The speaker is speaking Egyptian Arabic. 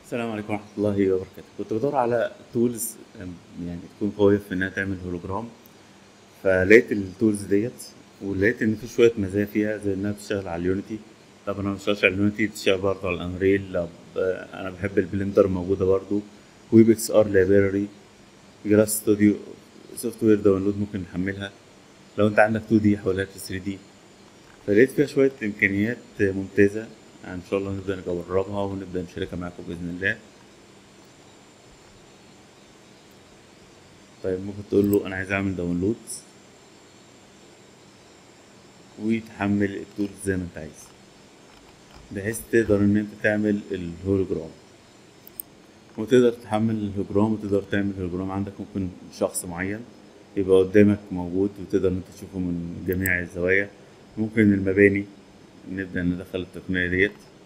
السلام عليكم ورحمة الله وبركاته كنت بدور على تولز يعني تكون قوية في إنها تعمل هولوجرام فلقيت التولز ديت ولقيت إن في شوية مزايا فيها زي إنها بتشتغل على اليونيتي طبعا أنا مبشتغلش على اليونيتي بتشتغل برضه على الأنريل طب أنا بحب البلندر موجودة برضه ويب إكس آر لايبراري جراس ستوديو سوفت وير داونلود ممكن نحملها لو أنت عندك 2 دي حولها ل 3 دي فلقيت فيها شوية إمكانيات ممتازة إن شاء الله نبدأ نجربها ونبدأ نشاركها معاكم بإذن الله طيب ممكن تقول له أنا عايز أعمل داونلود وتحمل التولز زي ما أنت عايز بحيث تقدر إن أنت تعمل الهولوجرام وتقدر تحمل الهولوجرام وتقدر تعمل الهولوجرام عندك ممكن شخص معين يبقى قدامك موجود وتقدر إن أنت تشوفه من جميع الزوايا ممكن المباني نبدأ ندخل التقنية ديت